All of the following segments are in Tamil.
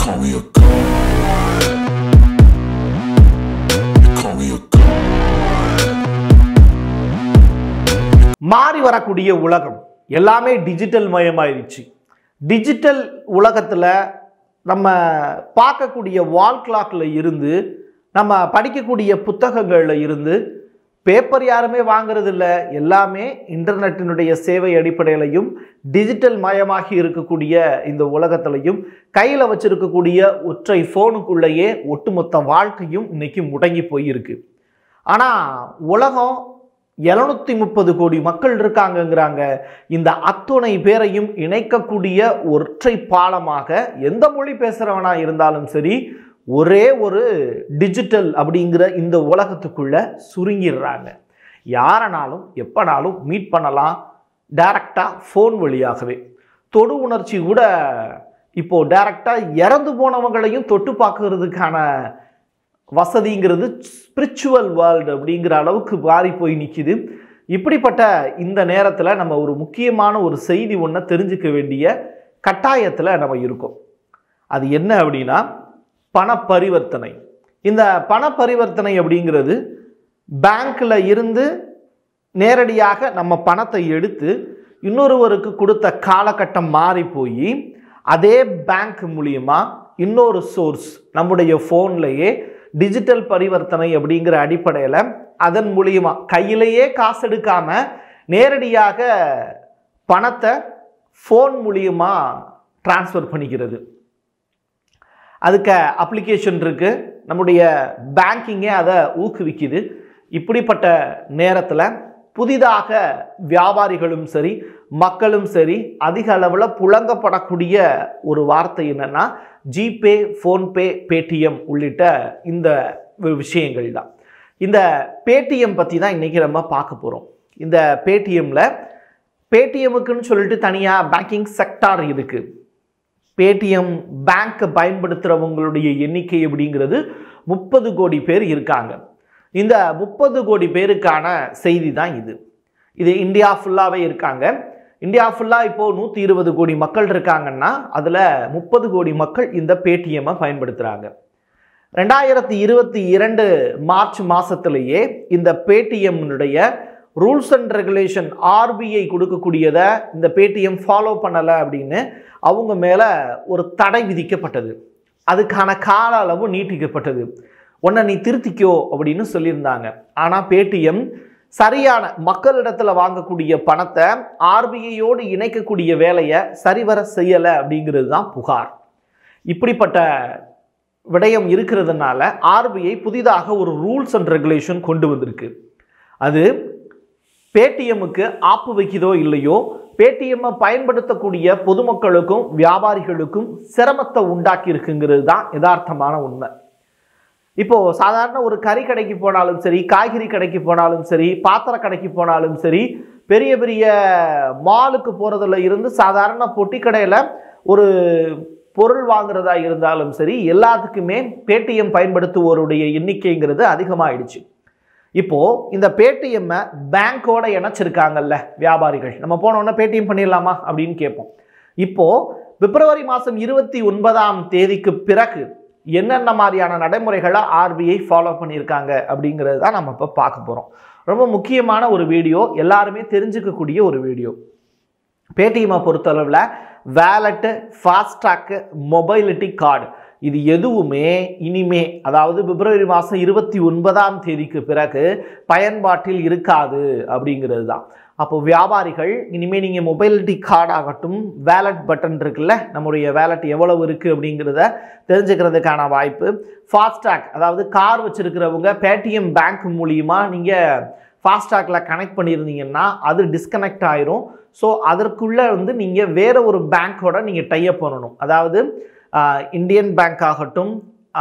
call me a god. You call me a god. மாறி வரக்கூடிய உலகம் எல்லாமே டிஜிட்டல் மயமாயிருச்சு டிஜிட்டல் உலகத்தில் நம்ம பார்க்கக்கூடிய வால் கிளாக்கில் இருந்து நம்ம படிக்கக்கூடிய புத்தகங்களில் இருந்து பேப்பர் யாருமே வாங்குறது இல்ல எல்லாமே இன்டர்நெட்டினுடைய சேவை அடிப்படையிலையும் டிஜிட்டல் மயமாகி இருக்கக்கூடிய இந்த உலகத்திலையும் கையில் வச்சிருக்கக்கூடிய ஒற்றை ஃபோனுக்குள்ளேயே ஒட்டுமொத்த வாழ்க்கையும் இன்னைக்கு முடங்கி போயிருக்கு ஆனால் உலகம் எழுநூத்தி முப்பது கோடி மக்கள் இருக்காங்கங்கிறாங்க இந்த அத்துணை பேரையும் இணைக்கக்கூடிய ஒற்றை பாலமாக எந்த மொழி பேசுகிறவனா இருந்தாலும் சரி ஒரே ஒரு டிஜிட்டல் அப்படிங்கிற இந்த உலகத்துக்குள்ள சுருங்கிடுறாங்க யாரனாலும் எப்பனாலும் மீட் பண்ணலாம் டைரக்டாக ஃபோன் வழியாகவே தொடு உணர்ச்சி கூட இப்போ டைரக்டாக இறந்து போனவங்களையும் தொட்டு பார்க்கறதுக்கான வசதிங்கிறது ஸ்பிரிச்சுவல் வேர்ல்டு அப்படிங்கிற அளவுக்கு மாறி போய் நிற்கிது இப்படிப்பட்ட இந்த நேரத்தில் நம்ம ஒரு முக்கியமான ஒரு செய்தி ஒன்றை தெரிஞ்சுக்க வேண்டிய கட்டாயத்தில் நம்ம இருக்கோம் அது என்ன அப்படின்னா பண பரிவர்த்தனை இந்த பண பரிவர்த்தனை அப்படிங்கிறது பேங்க்கில் இருந்து நேரடியாக நம்ம பணத்தை எடுத்து இன்னொருவருக்கு கொடுத்த காலகட்டம் மாறி போய் அதே பேங்க் மூலியமா இன்னொரு சோர்ஸ் நம்முடைய ஃபோன்லேயே டிஜிட்டல் பரிவர்த்தனை அப்படிங்கிற அடிப்படையில் அதன் மூலியமா கையிலேயே காசு எடுக்காம நேரடியாக பணத்தை ஃபோன் மூலியமா டிரான்ஸ்ஃபர் பண்ணிக்கிறது அதுக்கு அப்ளிகேஷன் இருக்கு நம்முடைய பேங்கிங்கே அதை ஊக்குவிக்குது இப்படிப்பட்ட நேரத்தில் புதிதாக வியாபாரிகளும் சரி மக்களும் சரி அதிக அளவில் புழங்கப்படக்கூடிய ஒரு வார்த்தை என்னன்னா ஜிபே ஃபோன்பே பேடிஎம் உள்ளிட்ட இந்த வி- விஷயங்கள் தான் இந்த பேடிஎம் பற்றி தான் இன்றைக்கி நம்ம பார்க்க போகிறோம் இந்த பேடிஎம்மில் பேடிஎம்முக்குன்னு சொல்லிட்டு தனியாக பேங்கிங் செக்டார் இருக்குது பேடிஎம் பேங்க்கை பயன்படுத்துகிறவங்களுடைய எண்ணிக்கை அப்படிங்கிறது முப்பது கோடி பேர் இருக்காங்க இந்த முப்பது கோடி பேருக்கான செய்தி தான் இது இது இந்தியா ஃபுல்லாகவே இருக்காங்க இந்தியா ஃபுல்லாக இப்போது நூற்றி இருபது கோடி மக்கள் இருக்காங்கன்னா அதில் முப்பது கோடி மக்கள் இந்த பேடிஎம்மை பயன்படுத்துகிறாங்க ரெண்டாயிரத்தி இருபத்தி இரண்டு மார்ச் மாதத்திலேயே இந்த பேடிஎம்னுடைய ரூல்ஸ் அண்ட் ரெகுலேஷன் ஆர்பிஐ கொடுக்கக்கூடியதை இந்த பேடிஎம் ஃபாலோ பண்ணலை அப்படின்னு அவங்க மேலே ஒரு தடை விதிக்கப்பட்டது அதுக்கான கால அளவு நீட்டிக்கப்பட்டது உன்னை நீ திருத்திக்கோ அப்படின்னு சொல்லியிருந்தாங்க ஆனால் பேடிஎம் சரியான மக்களிடத்தில் வாங்கக்கூடிய பணத்தை ஆர்பிஐயோடு இணைக்கக்கூடிய வேலையை சரிவர செய்யலை அப்படிங்கிறது தான் புகார் இப்படிப்பட்ட விடயம் இருக்கிறதுனால ஆர்பிஐ புதிதாக ஒரு ரூல்ஸ் அண்ட் ரெகுலேஷன் கொண்டு வந்திருக்கு அது பேடிஎம்முக்கு ஆப்பு வைக்குதோ இல்லையோ பேடிஎம்மை பயன்படுத்தக்கூடிய பொதுமக்களுக்கும் வியாபாரிகளுக்கும் சிரமத்தை உண்டாக்கி இருக்குங்கிறது தான் யதார்த்தமான உண்மை இப்போ சாதாரண ஒரு கறி கடைக்கு போனாலும் சரி காய்கறி கடைக்கு போனாலும் சரி பாத்திர கடைக்கு போனாலும் சரி பெரிய பெரிய மாலுக்கு போகிறதுல இருந்து சாதாரண பொட்டி கடையில் ஒரு பொருள் வாங்குறதா இருந்தாலும் சரி எல்லாத்துக்குமே பேடிஎம் பயன்படுத்துவோருடைய எண்ணிக்கைங்கிறது அதிகமாயிடுச்சு இப்போ இந்த பேடிஎம்மை பேங்கோட இணைச்சிருக்காங்கல்ல வியாபாரிகள் நம்ம போனோன்னா பேடிஎம் பண்ணிடலாமா அப்படின்னு கேட்போம் இப்போ பிப்ரவரி மாதம் இருபத்தி ஒன்பதாம் தேதிக்கு பிறகு என்னென்ன மாதிரியான நடைமுறைகளை ஆர்பிஐ ஃபாலோ பண்ணியிருக்காங்க அப்படிங்கிறது தான் நம்ம இப்போ பார்க்க போகிறோம் ரொம்ப முக்கியமான ஒரு வீடியோ எல்லாருமே தெரிஞ்சுக்கக்கூடிய ஒரு வீடியோ பேடிஎம்மை பொறுத்தளவில் வேலட்டு ஃபாஸ்டாக்கு மொபைலிட்டி கார்டு இது எதுவுமே இனிமே அதாவது பிப்ரவரி மாதம் இருபத்தி ஒன்பதாம் தேதிக்கு பிறகு பயன்பாட்டில் இருக்காது அப்படிங்கிறது தான் அப்போ வியாபாரிகள் இனிமேல் நீங்கள் மொபைலிட்டி கார்டு ஆகட்டும் வேலட் பட்டன் இருக்குல்ல நம்முடைய வேலட் எவ்வளவு இருக்குது அப்படிங்கிறத தெரிஞ்சுக்கிறதுக்கான வாய்ப்பு ஃபாஸ்டாக் அதாவது கார் வச்சுருக்கிறவங்க பேடிஎம் பேங்க் மூலியமா நீங்கள் ஃபாஸ்டாகில் கனெக்ட் பண்ணியிருந்தீங்கன்னா அது டிஸ்கனெக்ட் ஆயிரும் ஸோ அதற்குள்ளே வந்து நீங்கள் வேறு ஒரு பேங்க்கோட நீங்கள் டைப் பண்ணணும் அதாவது ஆஹ், இந்தியன் பேங்க் ஆகட்டும்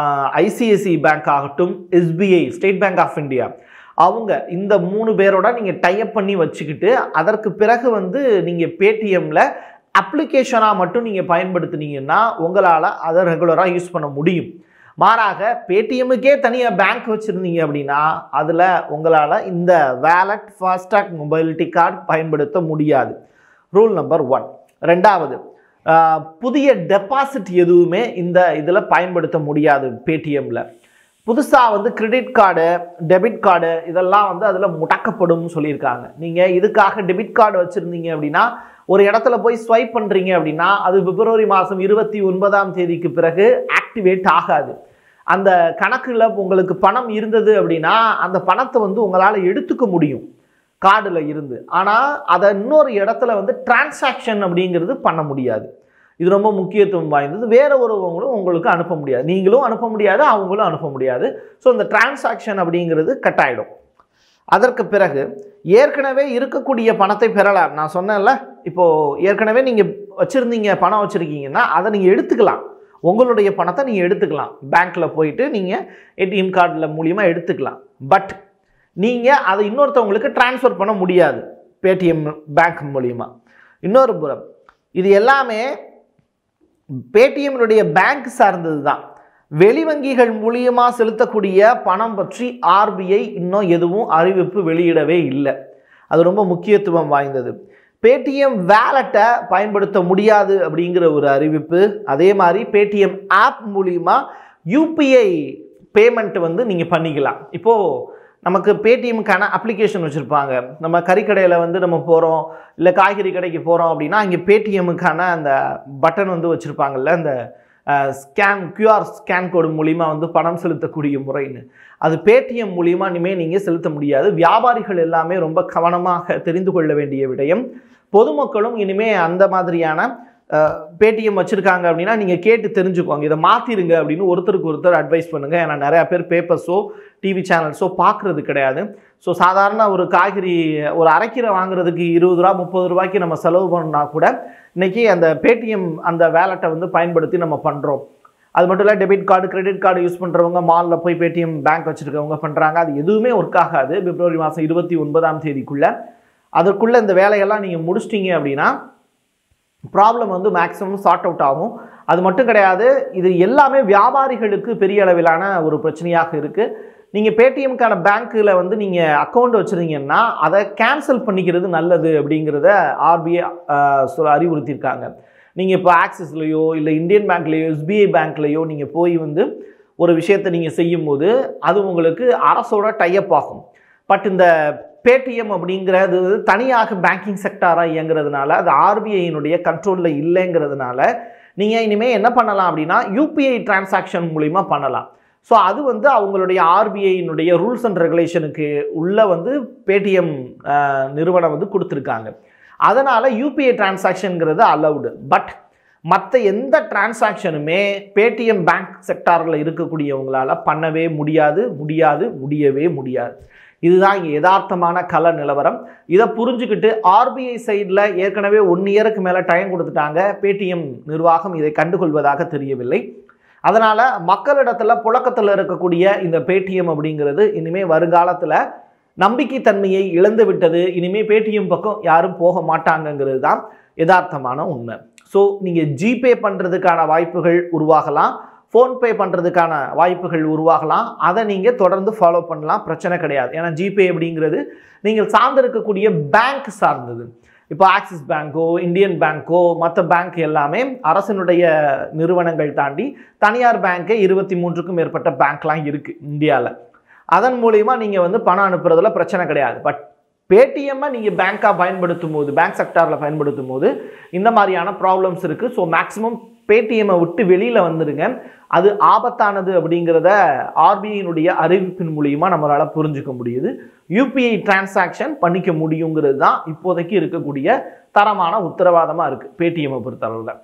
ஐசிஐசி பேங்க் ஆகட்டும் SBI State Bank of India அவங்க இந்த மூணு பேரோட நீங்கள் டைப் பண்ணி வச்சுக்கிட்டு அதற்கு பிறகு வந்து நீங்கள் பேடிஎம்மில் அப்ளிகேஷனாக மட்டும் நீங்கள் பயன்படுத்துனீங்கன்னா உங்களால் அதை ரெகுலராக யூஸ் பண்ண முடியும் மாறாக பேடிஎம்முக்கே தனியாக பேங்க் வச்சுருந்தீங்க அப்படின்னா அதில் உங்களால் இந்த வேலட் ஃபாஸ்டாக் மொபைலிட்டி கார்டு பயன்படுத்த முடியாது ரூல் நம்பர் ஒன் ரெண்டாவது ஆஹ், புதிய டெபாசிட் எதுவுமே இந்த இதில் பயன்படுத்த முடியாது பேடிஎம்மில் புதுசாக வந்து கிரெடிட் கார்டு டெபிட் கார்டு இதெல்லாம் வந்து அதில் முடக்கப்படும்னு சொல்லியிருக்காங்க நீங்கள் இதுக்காக டெபிட் கார்டு வச்சுருந்தீங்க அப்படின்னா ஒரு இடத்துல போய் ஸ்வைப் பண்ணுறீங்க அப்படின்னா அது பிப்ரவரி மாதம் இருபத்தி ஒன்பதாம் தேதிக்கு பிறகு ஆக்டிவேட் ஆகாது அந்த கணக்கில் உங்களுக்கு பணம் இருந்தது அப்படின்னா அந்த பணத்தை வந்து உங்களால் எடுத்துக்க முடியும் கார்டில் இருந்து ஆனால் அதை இன்னொரு இடத்துல வந்து டிரான்சாக்ஷன் அப்படிங்கிறது பண்ண முடியாது இது ரொம்ப முக்கியத்துவம் வாய்ந்தது வேற ஒருவங்களும் உங்களுக்கு அனுப்ப முடியாது நீங்களும் அனுப்ப முடியாது அவங்களும் அனுப்ப முடியாது ஸோ இந்த டிரான்சாக்ஷன் அப்படிங்கிறது கட் ஆயிடும் அதற்கு பிறகு ஏற்கனவே இருக்கக்கூடிய பணத்தை பெறலாம் நான் சொன்னேன்ல இப்போது ஏற்கனவே நீங்கள் வச்சுருந்தீங்க பணம் வச்சுருக்கீங்கன்னா அதை நீங்கள் எடுத்துக்கலாம் உங்களுடைய பணத்தை நீங்கள் எடுத்துக்கலாம் பேங்க்கில் போயிட்டு நீங்கள் ஏடிஎம் கார்டில் மூலியமாக எடுத்துக்கலாம் பட் நீங்கள் அதை இன்னொருத்தவங்களுக்கு ட்ரான்ஸ்ஃபர் பண்ண முடியாது பேடிஎம் பேங்க் மூலியமாக இன்னொரு புறம் இது எல்லாமே பேடிஎம்னுடைய பேங்க் சார்ந்தது தான் வெளி வங்கிகள் மூலியமாக செலுத்தக்கூடிய பணம் பற்றி ஆர்பிஐ இன்னும் எதுவும் அறிவிப்பு வெளியிடவே இல்லை அது ரொம்ப முக்கியத்துவம் வாய்ந்தது பேடிஎம் வேலெட்டை பயன்படுத்த முடியாது அப்படிங்கிற ஒரு அறிவிப்பு அதே மாதிரி பேடிஎம் ஆப் மூலிமா யூபிஐ பேமெண்ட் வந்து நீங்கள் பண்ணிக்கலாம் இப்போது நமக்கு பேடிஎம்க்கான அப்ளிகேஷன் வச்சுருப்பாங்க நம்ம கறிக்கடையில் வந்து நம்ம போகிறோம் இல்லை காய்கறி கடைக்கு போகிறோம் அப்படின்னா இங்கே பேடிஎம்முக்கான அந்த பட்டன் வந்து வச்சுருப்பாங்கல்ல அந்த ஸ்கேன் QR ஸ்கேன் கோடு மூலிமா வந்து பணம் செலுத்தக்கூடிய முறைன்னு அது பேடிஎம் மூலிமா இனிமேல் நீங்கள் செலுத்த முடியாது வியாபாரிகள் எல்லாமே ரொம்ப கவனமாக தெரிந்து கொள்ள வேண்டிய விடயம் பொதுமக்களும் இனிமே அந்த மாதிரியான பேடிஎம் வச்சுருக்காங்க அப்படின்னா நீங்கள் கேட்டு தெரிஞ்சுக்கோங்க இதை மாற்றிருங்க அப்படின்னு ஒருத்தருக்கு ஒருத்தர் அட்வைஸ் பண்ணுங்கள் ஏன்னா நிறையா பேர் பேப்பர்ஸோ டிவி சேனல்ஸோ பார்க்குறது கிடையாது ஸோ சாதாரண ஒரு காய்கறி ஒரு அரைக்கீரை வாங்குறதுக்கு இருபது ரூபா முப்பது ரூபாய்க்கு நம்ம செலவு பண்ணா கூட இன்னைக்கு அந்த பேடிஎம் அந்த வேலெட்டை வந்து பயன்படுத்தி நம்ம பண்ணுறோம் அது மட்டும் இல்லை debit card credit card use பண்ணுறவங்க மாலில் போய் பேடிஎம் பேங்க் வச்சுருக்கவங்க பண்ணுறாங்க அது எதுவுமே ஒர்க் ஆகாது பிப்ரவரி மாதம் இருபத்தி ஒன்பதாம் தேதிக்குள்ளே அதற்குள்ளே இந்த வேலையெல்லாம் நீங்கள் முடிச்சிட்டீங்க அப்படின்னா ப்ராப்ளம் வந்து மேக்ஸிமம் சார்ட் அவுட் ஆகும் அது மட்டும் கிடையாது இது எல்லாமே வியாபாரிகளுக்கு பெரிய அளவிலான ஒரு பிரச்சனையாக இருக்குது நீங்கள் பேடிஎம்க்கான பேங்க்கில் வந்து நீங்கள் அக்கௌண்ட் வச்சுருந்தீங்கன்னா அதை கேன்சல் பண்ணிக்கிறது நல்லது அப்படிங்கிறத ஆர்பிஐ சொல்ல அறிவுறுத்தியிருக்காங்க நீங்கள் இப்போ ஆக்சிஸ்லேயோ இல்லை இந்தியன் பேங்க்லேயோ எஸ்பிஐ பேங்க்லேயோ நீங்கள் போய் வந்து ஒரு விஷயத்தை நீங்கள் செய்யும்போது அது உங்களுக்கு அரசோட டைப் ஆகும் பட் இந்த பேடிஎம் அப்படிங்கிறது தனியாக பேங்கிங் செக்டாராக இயங்குறதுனால அது ஆர்பிஐயினுடைய கண்ட்ரோலில் இல்லைங்கிறதுனால நீங்கள் இனிமேல் என்ன பண்ணலாம் அப்படின்னா யூபிஐ டிரான்சாக்ஷன் மூலிமா பண்ணலாம் ஸோ அது வந்து அவங்களுடைய ஆர்பிஐயினுடைய ரூல்ஸ் அண்ட் ரெகுலேஷனுக்கு உள்ள வந்து பேடிஎம் நிறுவனம் வந்து கொடுத்துருக்காங்க அதனால் யூபிஐ டிரான்சாக்ஷனுங்கிறது அலவுடு பட் மற்ற எந்த டிரான்சாக்ஷனுமே பேடிஎம் பேங்க் செக்டாரில் இருக்கக்கூடியவங்களால பண்ணவே முடியாது முடியாது முடியவே முடியாது இதுதான் இங்கே யதார்த்தமான கள நிலவரம் இதை புரிஞ்சுக்கிட்டு ஆர்பிஐ சைடில் ஏற்கனவே ஒன் இயருக்கு மேலே டைம் கொடுத்துட்டாங்க பேடிஎம் நிர்வாகம் இதை கண்டுகொள்வதாக தெரியவில்லை அதனால் மக்களிடத்தில் புழக்கத்தில் இருக்கக்கூடிய இந்த பேடிஎம் அப்படிங்கிறது இனிமேல் வருங்காலத்தில் நம்பிக்கைத்தன்மையை இழந்து விட்டது இனிமேல் பேடிஎம் பக்கம் யாரும் போக மாட்டாங்கங்கிறது தான் யதார்த்தமான உண்மை ஸோ நீங்கள் ஜிபே பண்ணுறதுக்கான வாய்ப்புகள் உருவாகலாம் ஃபோன்பே பண்ணுறதுக்கான வாய்ப்புகள் உருவாகலாம் அதை நீங்கள் தொடர்ந்து ஃபாலோ பண்ணலாம் பிரச்சனை கிடையாது ஏன்னா ஜிபே அப்படிங்கிறது நீங்கள் சார்ந்திருக்கக்கூடிய பேங்க் சார்ந்தது இப்போ ஆக்சிஸ் பேங்க்கோ இந்தியன் பேங்க்கோ மற்ற பேங்க் எல்லாமே அரசினுடைய நிறுவனங்கள் தாண்டி தனியார் பேங்க்கே இருபத்தி மூன்றுக்கும் மேற்பட்ட பேங்க்லாம் இருக்குது இந்தியாவில் அதன் மூலிமா நீங்கள் வந்து பணம் அனுப்புறதுல பிரச்சனை கிடையாது பட் பேடிஎம்மை நீங்கள் பேங்காக பயன்படுத்தும் போது பேங்க் செக்டாரில் பயன்படுத்தும் போது இந்த மாதிரியான ப்ராப்ளம்ஸ் இருக்குது ஸோ மேக்ஸிமம் பேடிஎம்மை விட்டு வெளியில் வந்துடுங்க அது ஆபத்தானது அப்படிங்கிறத ஆர்பிஐனுடைய அறிவிப்பின் மூலியமாக நம்மளால் புரிஞ்சுக்க முடியுது யூபிஐ டிரான்சாக்ஷன் பண்ணிக்க முடியுங்கிறது தான் இப்போதைக்கு இருக்கக்கூடிய தரமான உத்தரவாதமாக இருக்குது பேடிஎம்மை பொறுத்தளவில்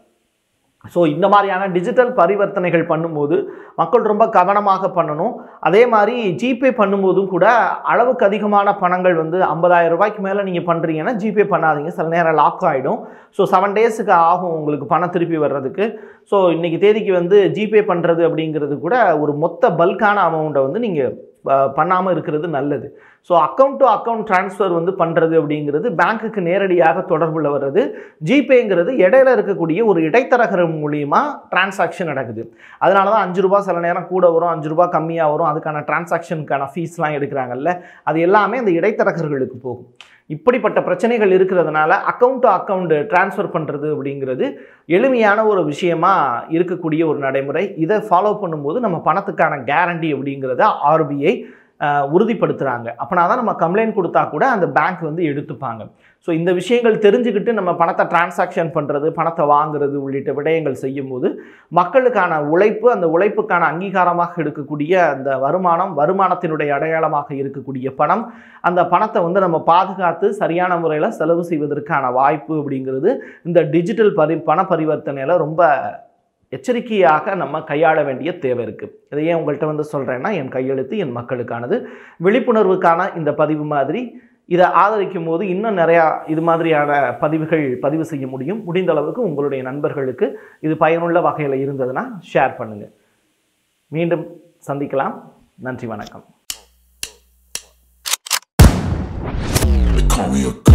ஸோ இந்த மாதிரியான டிஜிட்டல் பரிவர்த்தனைகள் பண்ணும்போது மக்கள் ரொம்ப கவனமாக பண்ணணும் அதே மாதிரி ஜிபே பண்ணும்போதும் கூட அளவுக்கு அதிகமான பணங்கள் வந்து ஐம்பதாயிரம் ரூபாய்க்கு மேலே நீங்கள் பண்ணுறீங்கன்னா ஜிபே பண்ணாதீங்க சில நேரம் லாக் ஆகிடும் ஸோ செவன் டேஸுக்கு ஆகும் உங்களுக்கு பணம் திருப்பி வர்றதுக்கு ஸோ இன்றைக்கி தேதிக்கு வந்து ஜிபே பண்ணுறது அப்படிங்கிறது கூட ஒரு மொத்த பல்கான அமௌண்ட்டை வந்து நீங்கள் பண்ணாமல் இருக்கிறது நல்லது so account to account transfer வந்து பண்ணுறது அப்படிங்கிறது பேங்க்குக்கு நேரடியாக தொடர்புல வர்றது ஜிபேங்கிறது இடையில இருக்கக்கூடிய ஒரு இடைத்தரகர் மூலியமா டிரான்சாக்ஷன் நடக்குது அதனால தான் அஞ்சு ரூபா சில நேரம் கூட வரும் அஞ்சு ரூபா கம்மியாக வரும் அதுக்கான டிரான்சாக்ஷனுக்கான ஃபீஸ்லாம் எடுக்கிறாங்கல்ல அது எல்லாமே அந்த இடைத்தரகர்களுக்கு போகும் இப்படிப்பட்ட பிரச்சனைகள் இருக்கிறதுனால அக்கௌண்ட் டு அக்கௌண்ட் ட்ரான்ஸ்ஃபர் பண்ணுறது அப்படிங்கிறது எளிமையான ஒரு விஷயமா இருக்கக்கூடிய ஒரு நடைமுறை இதை ஃபாலோ பண்ணும்போது நம்ம பணத்துக்கான கேரண்டி அப்படிங்கிறத ஆர்பிஐ உறுதிப்படுத்துகிறாங்க அப்போனா தான் நம்ம கம்ப்ளைண்ட் கொடுத்தா கூட அந்த பேங்க் வந்து எடுத்துப்பாங்க ஸோ இந்த விஷயங்கள் தெரிஞ்சுக்கிட்டு நம்ம பணத்தை டிரான்சாக்ஷன் பண்ணுறது பணத்தை வாங்குறது உள்ளிட்ட விடயங்கள் செய்யும்போது மக்களுக்கான உழைப்பு அந்த உழைப்புக்கான அங்கீகாரமாக இருக்கக்கூடிய அந்த வருமானம் வருமானத்தினுடைய அடையாளமாக இருக்கக்கூடிய பணம் அந்த பணத்தை வந்து நம்ம பாதுகாத்து சரியான முறையில் செலவு செய்வதற்கான வாய்ப்பு அப்படிங்கிறது இந்த டிஜிட்டல் பரி பண பரிவர்த்தனையில் ரொம்ப எச்சரிக்கையாக நம்ம கையாள வேண்டிய தேவை இருக்குது இதை ஏன் உங்கள்கிட்ட வந்து சொல்கிறேன்னா என் கையெழுத்து என் மக்களுக்கானது விழிப்புணர்வுக்கான இந்த பதிவு மாதிரி இதை ஆதரிக்கும் போது இன்னும் நிறையா இது மாதிரியான பதிவுகள் பதிவு செய்ய முடியும் முடிந்த அளவுக்கு உங்களுடைய நண்பர்களுக்கு இது பயனுள்ள வகையில் இருந்ததுன்னா ஷேர் பண்ணுங்கள் மீண்டும் சந்திக்கலாம் நன்றி வணக்கம் They call me a